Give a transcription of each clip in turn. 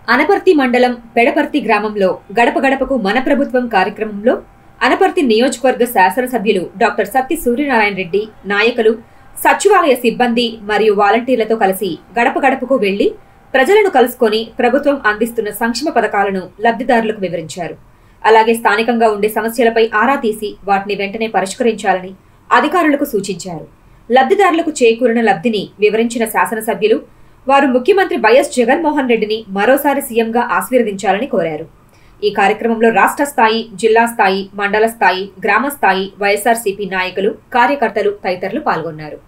అనపర్తి మండలం పెడపర్తి గ్రామంలో గడప గడపకు మన ప్రభుత్వం కార్యక్రమంలో అనపర్తి నియోజకవర్గ శాసనసభ్యులు డాక్టర్ సత్తి సూర్యనారాయణ రెడ్డి నాయకులు సచివాలయ సిబ్బంది మరియు వాలంటీర్లతో కలిసి గడప గడపకు వెళ్లి ప్రజలను కలుసుకొని ప్రభుత్వం అందిస్తున్న సంక్షేమ పథకాలను లబ్ధిదారులకు వివరించారు అలాగే స్థానికంగా ఉండే సమస్యలపై ఆరా తీసి వాటిని వెంటనే పరిష్కరించాలని అధికారులకు సూచించారు లబ్ధిదారులకు చేకూరిన లబ్ధిని వివరించిన శాసనసభ్యులు వారు ముఖ్యమంత్రి వైఎస్ జగన్మోహన్ రెడ్డిని మరోసారి సీఎంగా ఆశీర్వదించాలని కోరారు ఈ కార్యక్రమంలో రాష్ట్ర స్థాయి జిల్లా స్థాయి మండల స్థాయి గ్రామ స్థాయి వైఎస్ఆర్సీపీ నాయకులు కార్యకర్తలు తదితరులు పాల్గొన్నారు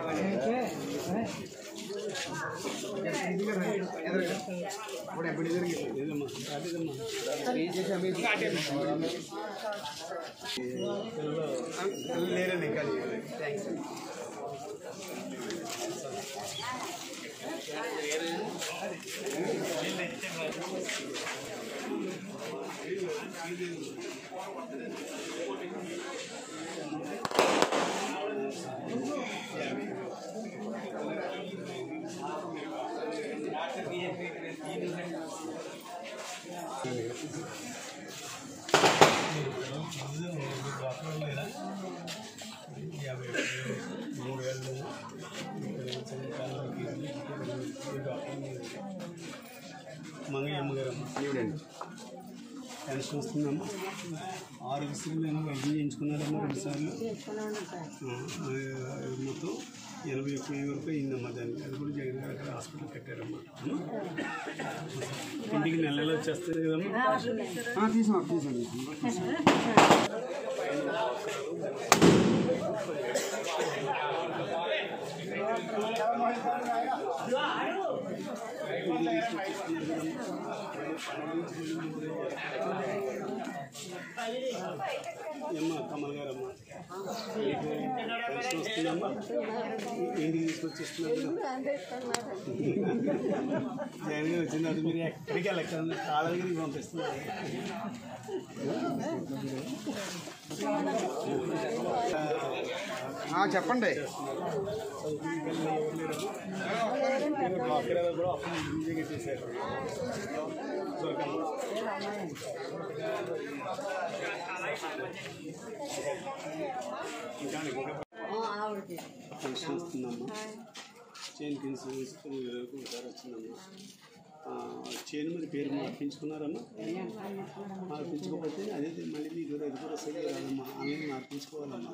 మంగయ్యమ్మ గారు పెన్షన్ వస్తుందమ్మా ఆరు విసులు నేను వైద్యం చేయించుకున్నానమ్మా రెండుసార్లు ఆ, ఆ, మొత్తం ఎనభై ఒక్క వెయ్యి వరకు అయిందమ్మా దానికి అది కూడా జగన్ గారు అక్కడ హాస్పిటల్ కట్టారమ్మా ఉం? ఇంటికి నెల నెల వచ్చేస్తుంది కదమ్మా తీసాం తీసాం అమ్మ కమల్ గారమ్మా మీకు పెన్షన్ వస్తుందమ్మా ఇంటికి తీసుకొచ్చేస్తున్నారు జగన్ గారు వచ్చిన తర్వాత మీరు ఎక్కడికి వెళ్ళకండి కాలగిరికి పంపిస్తున్నారు చెప్పండి డాక్టర్ కూడా అప్పుడు ఈజీగా చేశారు దొరకమ్మ ఇంకా ఇంకా పెన్షన్ వస్తుందమ్మా చైన్ పెన్షన్ తీసుకుని వరకు ఒకసారి వచ్చిందమ్మా ఆ, చైన్ మీద పేరు మార్పించుకున్నారమ్మా మార్పించుకోకపోతే అదే మళ్ళీ మీకు అది కూడా సరిగ్గా రాదమ్మా అనేది మార్పించుకోవాలమ్మా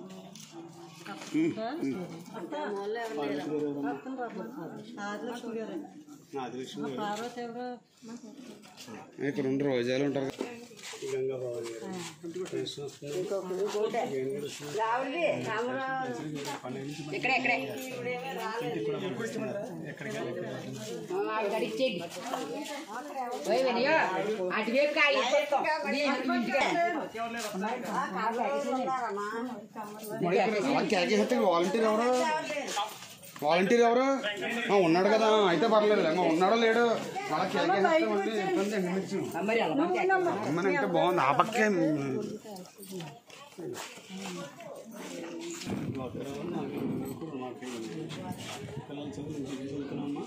పార్వతి గారు ఎవరమ్మా? ఆదిలక్ష్మి గారు ఇక్కడ రెండు రోజాలు ఉంటారు గంగా భవాని గారు పెన్షన్ వస్తుంది జగన్ గారు వస్తుంది. పన్నెండు నుంచి మళ్ళీ ఇంటికి కూడా పంపిస్తున్నారు. ఎక్కడికి వెళ్ళి వాలంటీర్ ఎవరు వాలంటీర్ ఎవరు ఆ, ఉన్నాడు కదా అయితే పర్లేదు మా ఉన్నాడో లేడు అలా కేకేస్తే మళ్ళీ ఇబ్బంది అండి మిర్చి అమ్మని అంటే బాగుంది ఆ పక్కే డాక్టర్ ఎవరు? నాకు ఇప్పుడు మాకు పిల్లలు చదువు మంచిగా చదువుతున్నామా